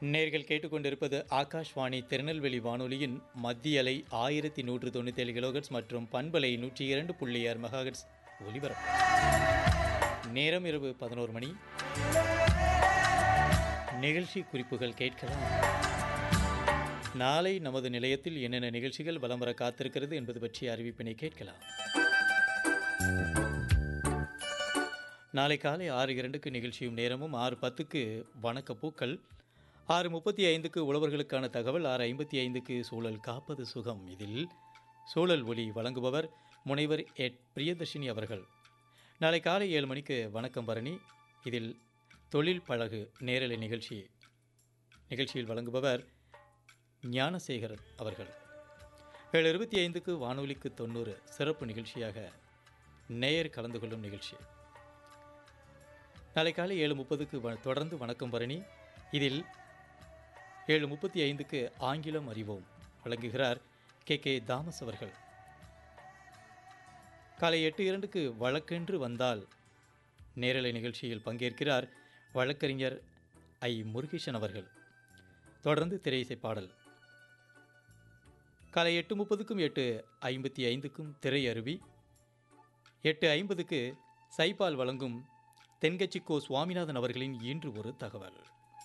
நேர்கள் கேட்டுக்கொண்டிருப்பது ஆகாஷ்வாணி திருநெல்வேலி வானொலியின் மத்திய அலை ஆயிரத்தி நூற்று தொண்ணூற்றி ஏழு கிலோகட்ஸ் மற்றும் பண்பலை நூற்றி இரண்டு புள்ளி ஆறு மெகாஹெட்ஸ் ஒலிபரப்பு நேரம் இரவு பதினோரு மணி நிகழ்ச்சி குறிப்புகள் கேட்கலாம் நாளை நமது நிலையத்தில் என்னென்ன நிகழ்ச்சிகள் வலம் வர காத்திருக்கிறது என்பது பற்றிய அறிவிப்பினை கேட்கலாம் நாளை காலை ஆறு இரண்டுக்கு நிகழ்ச்சியும் நேரமும் ஆறு பத்துக்கு வணக்க பூக்கள் ஆறு முப்பத்தி ஐந்துக்கு உழவர்களுக்கான தகவல் ஆறு ஐம்பத்தி ஐந்துக்கு சூழல் காப்பது சுகம் இதில் சூழல் ஒளி வழங்குபவர் முனைவர் எட் பிரியதர்ஷினி அவர்கள் நாளை காலை ஏழு மணிக்கு வணக்கம் பரணி இதில் தொழில் பழகு நேரலை நிகழ்ச்சி நிகழ்ச்சியில் வழங்குபவர் ஞானசேகரன் அவர்கள் ஏழு இருபத்தி ஐந்துக்கு வானொலிக்கு தொண்ணூறு சிறப்பு நிகழ்ச்சியாக நேயர் கலந்து கொள்ளும் நிகழ்ச்சி நாளை காலை ஏழு முப்பதுக்கு வ- தொடர்ந்து வணக்கம் பரணி இதில் ஏழு முப்பத்தி ஐந்துக்கு ஆங்கிலம் அறிவோம் வழங்குகிறார் கே கே தாமஸ் அவர்கள் காலை எட்டு இரண்டுக்கு வழக்கென்று வந்தால் நேரலை நிகழ்ச்சியில் பங்கேற்கிறார் வழக்கறிஞர் ஐ முருகேசன் அவர்கள் தொடர்ந்து திரையிசை பாடல் காலை எட்டு முப்பதுக்கும் எட்டு ஐம்பத்தி ஐந்துக்கும் திரை அருவி எட்டு ஐம்பதுக்கு சைபால் வழங்கும் தென்கட்சி கோ சுவாமிநாதன் அவர்களின் இன்று ஒரு தகவல்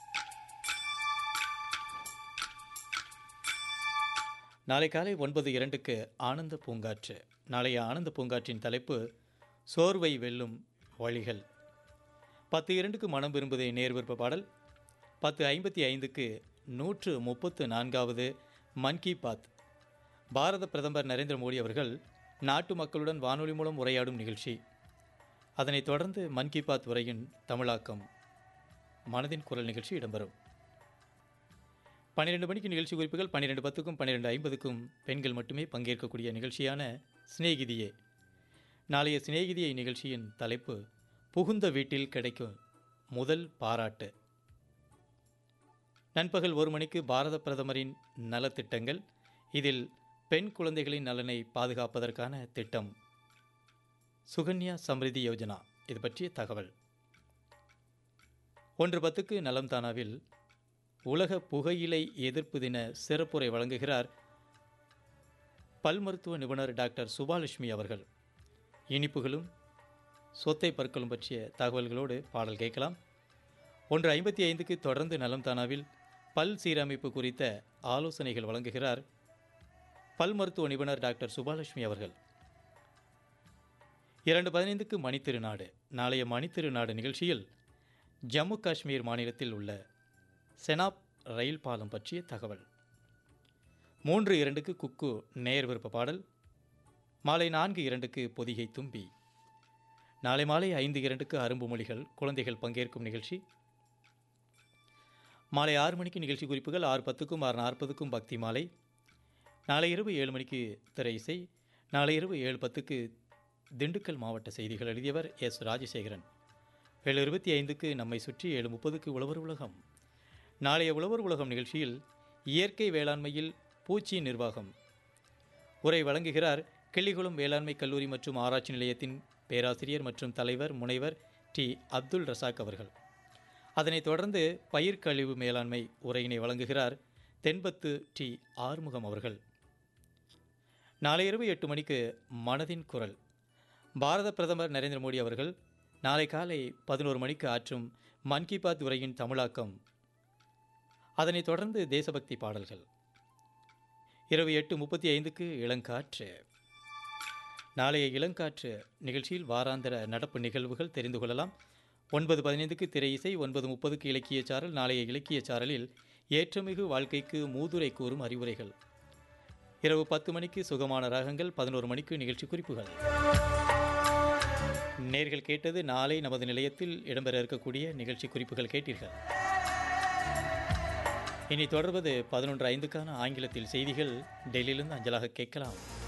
நாளை காலை ஒன்பது இரண்டுக்கு ஆனந்த பூங்காற்று நாளைய ஆனந்த பூங்காற்றின் தலைப்பு சோர்வை வெல்லும் வழிகள் பத்து இரண்டுக்கு மனம் விரும்புதே நேர் விருப்ப பாடல் பத்து ஐம்பத்தி ஐந்துக்கு நூற்று முப்பத்து நான்காவது மன் கி பாத் பாரத பிரதமர் நரேந்திர மோடி அவர்கள் நாட்டு மக்களுடன் வானொலி மூலம் உரையாடும் நிகழ்ச்சி அதனைத் தொடர்ந்து மன் கி பாத் உரையின் தமிழாக்கம் மனதின் குரல் நிகழ்ச்சி இடம்பெறும் பன்னிரெண்டு மணிக்கு நிகழ்ச்சி குறிப்புகள் பன்னிரெண்டு பத்துக்கும் பன்னிரெண்டு ஐம்பதுக்கும் பெண்கள் மட்டுமே பங்கேற்கக்கூடிய நிகழ்ச்சியான சிநேகிதியே நாளைய சிநேகிதியை நிகழ்ச்சியின் தலைப்பு புகுந்த வீட்டில் கிடைக்கும் முதல் பாராட்டு நண்பகல் ஒரு மணிக்கு பாரத பிரதமரின் நலத்திட்டங்கள் இதில் பெண் குழந்தைகளின் நலனை பாதுகாப்பதற்கான திட்டம் சுகன்யா சம்ரிதி யோஜனா இது பற்றிய தகவல் ஒன்று பத்துக்கு நலம் தானாவில் உலக புகையிலை எதிர்ப்பு தின சிறப்புரை வழங்குகிறார் பல் மருத்துவ நிபுணர் டாக்டர் சுபாலட்சுமி அவர்கள் இனிப்புகளும் சொத்தை பற்களும் பற்றிய தகவல்களோடு பாடல் கேட்கலாம் ஒன்று ஐம்பத்தி ஐந்துக்கு தொடர்ந்து நலம் தானாவில் பல் சீரமைப்பு குறித்த ஆலோசனைகள் வழங்குகிறார் பல் மருத்துவ நிபுணர் டாக்டர் சுபாலட்சுமி அவர்கள் இரண்டு பதினைந்துக்கு மணித்திருநாடு நாளைய மணித்திருநாடு நிகழ்ச்சியில் ஜம்மு காஷ்மீர் மாநிலத்தில் உள்ள செனாப் ரயில் பாலம் பற்றிய தகவல் மூன்று இரண்டுக்கு குக்கு நேயர் விருப்ப பாடல் மாலை நான்கு இரண்டுக்கு பொதிகை தும்பி நாளை மாலை ஐந்து இரண்டுக்கு அரும்பு மொழிகள் குழந்தைகள் பங்கேற்கும் நிகழ்ச்சி மாலை ஆறு மணிக்கு நிகழ்ச்சி குறிப்புகள் ஆறு பத்துக்கும் ஆறு நாற்பதுக்கும் பக்தி மாலை நாளை இரவு ஏழு மணிக்கு திரை இசை நாளை இரவு ஏழு பத்துக்கு திண்டுக்கல் மாவட்ட செய்திகள் எழுதியவர் எஸ் ராஜசேகரன் ஏழு இருபத்தி ஐந்துக்கு நம்மை சுற்றி ஏழு முப்பதுக்கு உழவர் உலகம் நாளைய உழவர் உலகம் நிகழ்ச்சியில் இயற்கை வேளாண்மையில் பூச்சி நிர்வாகம் உரை வழங்குகிறார் கிள்ளிகுளம் வேளாண்மை கல்லூரி மற்றும் ஆராய்ச்சி நிலையத்தின் பேராசிரியர் மற்றும் தலைவர் முனைவர் டி அப்துல் ரசாக் அவர்கள் அதனைத் தொடர்ந்து பயிர் கழிவு மேலாண்மை உரையினை வழங்குகிறார் தென்பத்து டி ஆறுமுகம் அவர்கள் நாளை இரவு எட்டு மணிக்கு மனதின் குரல் பாரத பிரதமர் நரேந்திர மோடி அவர்கள் நாளை காலை பதினோரு மணிக்கு ஆற்றும் மன் கி பாத் உரையின் தமிழாக்கம் அதனைத் தொடர்ந்து தேசபக்தி பாடல்கள் இரவு எட்டு முப்பத்தி ஐந்துக்கு இளங்காற்று நாளைய இளங்காற்று நிகழ்ச்சியில் வாராந்திர நடப்பு நிகழ்வுகள் தெரிந்து கொள்ளலாம் ஒன்பது பதினைந்துக்கு திரை இசை ஒன்பது முப்பதுக்கு இலக்கிய சாரல் நாளைய இலக்கிய சாரலில் ஏற்றமிகு வாழ்க்கைக்கு மூதுரை கூறும் அறிவுரைகள் இரவு பத்து மணிக்கு சுகமான ராகங்கள் பதினோரு மணிக்கு நிகழ்ச்சி குறிப்புகள் நேர்கள் கேட்டது நாளை நமது நிலையத்தில் இடம்பெற இருக்கக்கூடிய நிகழ்ச்சி குறிப்புகள் கேட்டீர்கள் இனி தொடர்வது பதினொன்று ஐந்துக்கான ஆங்கிலத்தில் செய்திகள் டெல்லியிலிருந்து அஞ்சலாக கேட்கலாம்